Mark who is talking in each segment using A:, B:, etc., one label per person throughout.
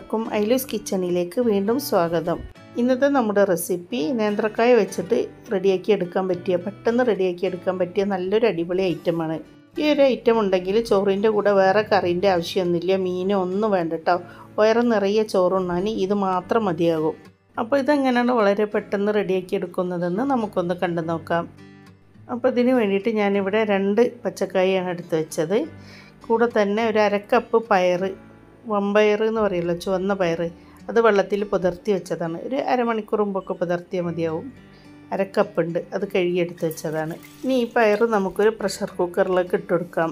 A: എല്ലാവർക്കും ഐലൂസ് കിച്ചണിലേക്ക് വീണ്ടും സ്വാഗതം ഇന്നത്തെ നമ്മുടെ റെസിപ്പി നേന്ത്രക്കായ വെച്ചിട്ട് റെഡിയാക്കി എടുക്കാൻ പറ്റിയ പെട്ടെന്ന് റെഡിയാക്കി എടുക്കാൻ പറ്റിയ നല്ലൊരു അടിപൊളി ഐറ്റമാണ് ഈ ഒരു ഐറ്റം ഉണ്ടെങ്കിൽ ചോറിൻ്റെ കൂടെ വേറെ കറീൻ്റെ ആവശ്യമൊന്നുമില്ല മീനോ ഒന്നും വേണ്ട കേട്ടോ വയറ് നിറയെ ചോറുണ്ണാൻ ഇത് മാത്രം മതിയാകും അപ്പോൾ ഇതെങ്ങനെയാണ് വളരെ പെട്ടെന്ന് റെഡിയാക്കി എടുക്കുന്നതെന്ന് നമുക്കൊന്ന് കണ്ടു നോക്കാം അപ്പോൾ ഇതിന് വേണ്ടിയിട്ട് ഞാനിവിടെ രണ്ട് പച്ചക്കായാണ് എടുത്ത് വെച്ചത് കൂടെ തന്നെ ഒരു അരക്കപ്പ് പയർ വമ്പയർ എന്ന് പറയുമല്ലോ ചുവന്ന പയർ അത് വെള്ളത്തിൽ പുതർത്തി വെച്ചതാണ് ഒരു അരമണിക്കൂർ മുമ്പൊക്കെ പുതർത്തിയാൽ മതിയാവും അരക്കപ്പുണ്ട് അത് കഴുകിയെടുത്ത് വെച്ചതാണ് ഇനി ഈ പയർ നമുക്കൊരു പ്രഷർ കുക്കറിലേക്ക് ഇട്ടുകൊടുക്കാം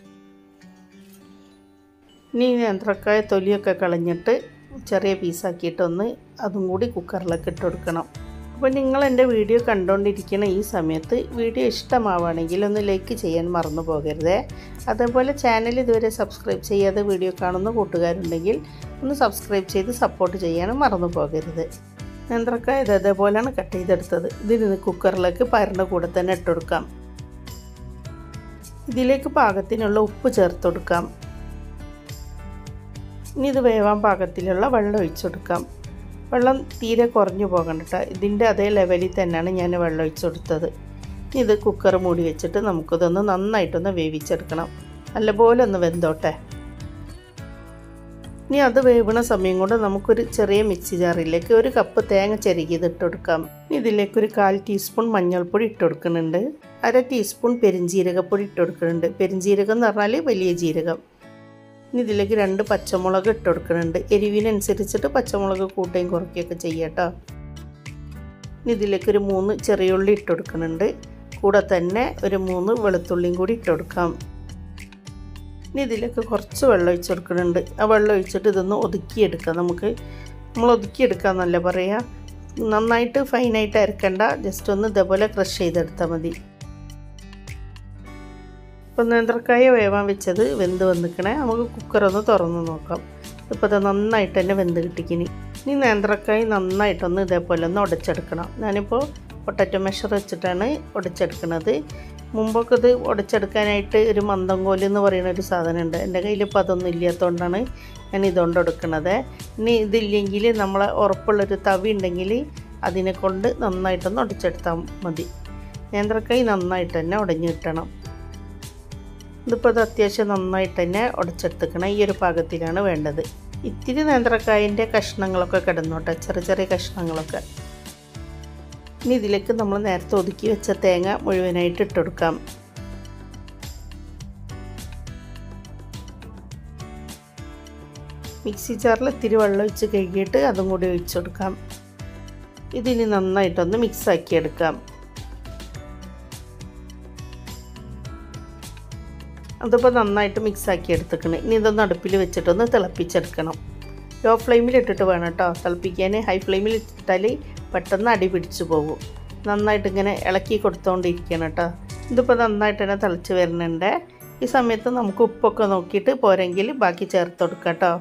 A: ഇനി നേന്ത്രക്കായ തൊലിയൊക്കെ കളഞ്ഞിട്ട് ചെറിയ പീസാക്കിയിട്ടൊന്ന് അതും കൂടി കുക്കറിലേക്ക് ഇട്ട് കൊടുക്കണം അപ്പോൾ നിങ്ങൾ എൻ്റെ വീഡിയോ കണ്ടുകൊണ്ടിരിക്കുന്ന ഈ സമയത്ത് വീഡിയോ ഇഷ്ടമാവുകയാണെങ്കിൽ ഒന്ന് ലൈക്ക് ചെയ്യാൻ മറന്നു പോകരുതേ അതേപോലെ ചാനൽ ഇതുവരെ സബ്സ്ക്രൈബ് ചെയ്യാതെ വീഡിയോ കാണുന്ന കൂട്ടുകാരുണ്ടെങ്കിൽ ഒന്ന് സബ്സ്ക്രൈബ് ചെയ്ത് സപ്പോർട്ട് ചെയ്യാനും മറന്നു പോകരുത് നേന്ത്രക്കായ ഇത് അതേപോലെയാണ് കട്ട് ചെയ്തെടുത്തത് ഇതിന് കുക്കറിലേക്ക് പയറിൻ്റെ കൂടെ തന്നെ ഇട്ട് കൊടുക്കാം ഇതിലേക്ക് പാകത്തിനുള്ള ഉപ്പ് ചേർത്ത് കൊടുക്കാം ഇനി ഇത് വേവാൻ പാകത്തിലുള്ള വെള്ളം ഒഴിച്ചു കൊടുക്കാം വെള്ളം തീരെ കുറഞ്ഞു പോകണ്ട കേട്ടോ ഇതിൻ്റെ അതേ ലെവലിൽ തന്നെയാണ് ഞാൻ വെള്ളം ഒഴിച്ചു കൊടുത്തത് ഇനി ഇത് കുക്കർ മൂടി വെച്ചിട്ട് നമുക്കിതൊന്ന് നന്നായിട്ടൊന്ന് വേവിച്ചെടുക്കണം നല്ലപോലെ ഒന്ന് വെന്തോട്ടെ ഇനി അത് വേവണ സമയം കൊണ്ട് നമുക്കൊരു ചെറിയ മിക്സി ജാറിലേക്ക് ഒരു കപ്പ് തേങ്ങ ചെരുകിയത് ഇട്ട് കൊടുക്കാം ഇതിലേക്ക് ഒരു കാൽ ടീസ്പൂൺ മഞ്ഞൾപ്പൊടി ഇട്ട് കൊടുക്കുന്നുണ്ട് അര ടീസ്പൂൺ പെരിഞ്ജീരകപ്പൊടി ഇട്ട് കൊടുക്കുന്നുണ്ട് പെരിഞ്ജീരകം എന്ന് പറഞ്ഞാൽ വലിയ ജീരകം ഇനി ഇതിലേക്ക് രണ്ട് പച്ചമുളക് ഇട്ട് കൊടുക്കുന്നുണ്ട് എരിവിനനുസരിച്ചിട്ട് പച്ചമുളക് കൂട്ടുകയും കുറയ്ക്കുകയൊക്കെ ചെയ്യാട്ടോ ഇനി ഇതിലേക്ക് ഒരു മൂന്ന് ചെറിയുള്ളി ഇട്ട് കൊടുക്കുന്നുണ്ട് കൂടെ തന്നെ ഒരു മൂന്ന് വെളുത്തുള്ളിയും കൂടി ഇട്ട് കൊടുക്കാം ഇനി ഇതിലേക്ക് കുറച്ച് വെള്ളം ഒഴിച്ച് കൊടുക്കുന്നുണ്ട് ആ വെള്ളം ഒഴിച്ചിട്ട് ഇതൊന്ന് ഒതുക്കിയെടുക്കാം നമുക്ക് നമ്മൾ ഒതുക്കിയെടുക്കാമെന്നല്ല പറയുക നന്നായിട്ട് ഫൈനായിട്ട് അരക്കണ്ട ജസ്റ്റ് ഒന്ന് ഇതേപോലെ ക്രഷ് ചെയ്തെടുത്താൽ മതി ഇപ്പോൾ നേന്ത്രക്കായ വേവാൻ വെച്ചത് വെന്ത് വന്നിക്കണേ നമുക്ക് കുക്കറൊന്ന് തുറന്ന് നോക്കാം ഇപ്പോൾ അത് നന്നായിട്ട് തന്നെ വെന്ത് കിട്ടിക്കിനി ഇനി നേന്ത്രക്കായ നന്നായിട്ടൊന്ന് ഇതേപോലെ ഒന്ന് ഉടച്ചെടുക്കണം ഞാനിപ്പോൾ പൊട്ടറ്റോ മെഷർ വെച്ചിട്ടാണ് ഉടച്ചെടുക്കുന്നത് മുമ്പൊക്കെ ഇത് ഉടച്ചെടുക്കാനായിട്ട് ഒരു മന്ദംകോല് എന്ന് പറയുന്ന ഒരു സാധനമുണ്ട് എൻ്റെ കയ്യിൽ ഇപ്പോൾ അതൊന്നും ഇല്ലാത്തതുകൊണ്ടാണ് ഞാൻ ഇതുകൊണ്ട് എടുക്കുന്നത് ഇനി ഇതില്ലെങ്കിൽ നമ്മളെ ഉറപ്പുള്ളൊരു തവി ഉണ്ടെങ്കിൽ അതിനെ കൊണ്ട് നന്നായിട്ടൊന്ന് ഉടച്ചെടുത്താൽ മതി നേന്ത്രക്കായ് നന്നായിട്ട് തന്നെ ഉടഞ്ഞു കിട്ടണം ഇതിപ്പോൾ ഇത് അത്യാവശ്യം നന്നായിട്ട് തന്നെ ഉടച്ചെടുത്തിക്കണം ഈ ഒരു പാകത്തിലാണ് വേണ്ടത് ഇത്തിരി നേന്ത്രക്കായൻ്റെ കഷ്ണങ്ങളൊക്കെ കിടന്നോട്ടെ ചെറിയ ചെറിയ കഷ്ണങ്ങളൊക്കെ ഇനി ഇതിലേക്ക് നമ്മൾ നേരത്തെ ഒതുക്കി വെച്ച തേങ്ങ മുഴുവനായിട്ട് ഇട്ട് കൊടുക്കാം മിക്സി ജാറിൽ ഇത്തിരി വെള്ളം ഒഴിച്ച് കഴുകിയിട്ട് അതും കൂടി ഒഴിച്ചു കൊടുക്കാം ഇതിനി നന്നായിട്ടൊന്ന് മിക്സാക്കി എടുക്കാം അതിപ്പോൾ നന്നായിട്ട് മിക്സാക്കി എടുത്തേക്കണം ഇനി ഇതൊന്ന് അടുപ്പിൽ വെച്ചിട്ടൊന്ന് തിളപ്പിച്ചെടുക്കണം ലോ ഫ്ലെയിമിൽ ഇട്ടിട്ട് വേണം കേട്ടോ തിളപ്പിക്കാൻ ഹൈ ഫ്ലെയിമിൽ ഇട്ടിട്ടാൽ പെട്ടെന്ന് അടി പിടിച്ചു പോകും നന്നായിട്ട് ഇങ്ങനെ ഇളക്കി കൊടുത്തുകൊണ്ടിരിക്കണം കേട്ടോ ഇതിപ്പോൾ നന്നായിട്ട് തന്നെ തിളച്ച് വരുന്നുണ്ട് ഈ സമയത്ത് നമുക്ക് ഉപ്പൊക്കെ നോക്കിയിട്ട് പോരെങ്കിൽ ബാക്കി ചേർത്ത് കൊടുക്കാം കേട്ടോ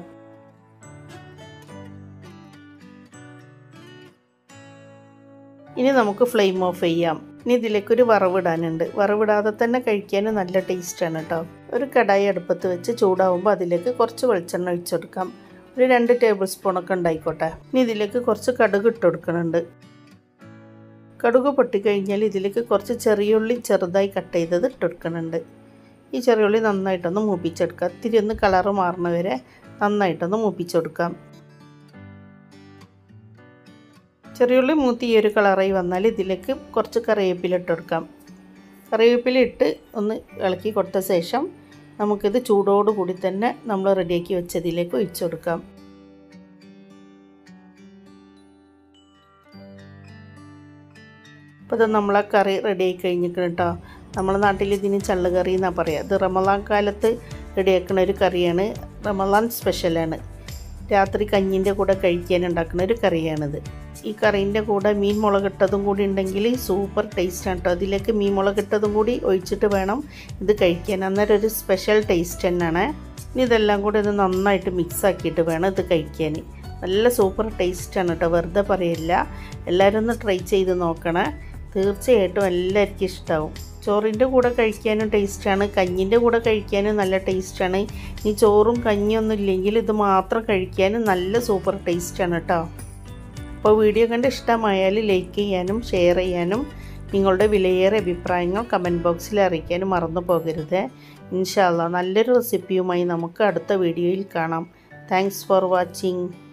A: ഇനി നമുക്ക് ഫ്ലെയിം ഓഫ് ചെയ്യാം ഇനി ഇതിലേക്കൊരു വറവിടാനുണ്ട് വറവിടാതെ തന്നെ കഴിക്കാൻ നല്ല ടേസ്റ്റാണ് കേട്ടോ ഒരു കടായി അടുപ്പത്ത് വെച്ച് ചൂടാവുമ്പോൾ അതിലേക്ക് കുറച്ച് വെളിച്ചെണ്ണ ഒഴിച്ചെടുക്കാം ഒരു രണ്ട് ടേബിൾ സ്പൂണൊക്കെ ഉണ്ടായിക്കോട്ടെ ഇനി ഇതിലേക്ക് കുറച്ച് കടുക് ഇട്ട് കൊടുക്കുന്നുണ്ട് കടുക് പൊട്ടിക്കഴിഞ്ഞാൽ ഇതിലേക്ക് കുറച്ച് ചെറിയുള്ളി ചെറുതായി കട്ട് ചെയ്തത് ഇട്ട് കൊടുക്കുന്നുണ്ട് ഈ ചെറിയുള്ളി നന്നായിട്ടൊന്ന് മൂപ്പിച്ചെടുക്കുക ഇത്തിരി ഒന്ന് കളറ് മാറണ വരെ നന്നായിട്ടൊന്ന് മൂപ്പിച്ചെടുക്കാം ചെറിയുള്ളി മൂത്തി ഈ ഒരു കളറായി വന്നാൽ ഇതിലേക്ക് കുറച്ച് കറിവേപ്പില ഇട്ട് കൊടുക്കാം കറിവേപ്പില ഇട്ട് ഒന്ന് ഇളക്കി കൊടുത്ത ശേഷം നമുക്കിത് ചൂടോട് കൂടി തന്നെ നമ്മൾ റെഡിയാക്കി വെച്ചതിലേക്ക് ഒഴിച്ചു കൊടുക്കാം അപ്പോൾ ഇത് നമ്മളെ കറി റെഡിയായി കഴിഞ്ഞിരിക്കണം കേട്ടോ നമ്മുടെ നാട്ടിൽ ഇതിന് ചള്ള് കറി എന്നാണ് പറയുക ഇത് റമദാൻ കാലത്ത് റെഡിയാക്കുന്ന ഒരു കറിയാണ് റമദാൻ സ്പെഷ്യലാണ് രാത്രി കഞ്ഞിൻ്റെ കൂടെ കഴിക്കാൻ ഉണ്ടാക്കുന്ന ഒരു കറിയാണിത് ഈ കറീൻ്റെ കൂടെ മീൻ മുളകിട്ടതും കൂടി ഉണ്ടെങ്കിൽ സൂപ്പർ ടേസ്റ്റാണ് കേട്ടോ അതിലേക്ക് മീൻ മുളകിട്ടതും കൂടി ഒഴിച്ചിട്ട് വേണം ഇത് കഴിക്കാൻ അന്നേരം ഒരു സ്പെഷ്യൽ ടേസ്റ്റ് തന്നെയാണ് ഇനി ഇതെല്ലാം കൂടി ഒന്ന് നന്നായിട്ട് മിക്സ് ആക്കിയിട്ട് വേണം ഇത് കഴിക്കാൻ നല്ല സൂപ്പർ ടേസ്റ്റാണ് കേട്ടോ വെറുതെ പറയില്ല എല്ലാവരും ഒന്ന് ട്രൈ ചെയ്ത് നോക്കണേ തീർച്ചയായിട്ടും എല്ലാവർക്കും ഇഷ്ടമാവും ചോറിൻ്റെ കൂടെ കഴിക്കാനും ടേസ്റ്റാണ് കഞ്ഞിൻ്റെ കൂടെ കഴിക്കാനും നല്ല ടേസ്റ്റാണ് ഈ ചോറും കഞ്ഞിയൊന്നും ഇല്ലെങ്കിൽ ഇത് മാത്രം കഴിക്കാനും നല്ല സൂപ്പർ ടേസ്റ്റാണ് കേട്ടോ അപ്പോൾ വീഡിയോ കണ്ട് ഇഷ്ടമായാൽ ലൈക്ക് ചെയ്യാനും ഷെയർ ചെയ്യാനും നിങ്ങളുടെ വിലയേറെ അഭിപ്രായങ്ങൾ കമൻറ്റ് ബോക്സിൽ അറിയിക്കാനും മറന്നു പോകരുത് ഇൻഷാല്ല നല്ലൊരു റെസിപ്പിയുമായി നമുക്ക് അടുത്ത വീഡിയോയിൽ കാണാം താങ്ക്സ് ഫോർ വാച്ചിങ്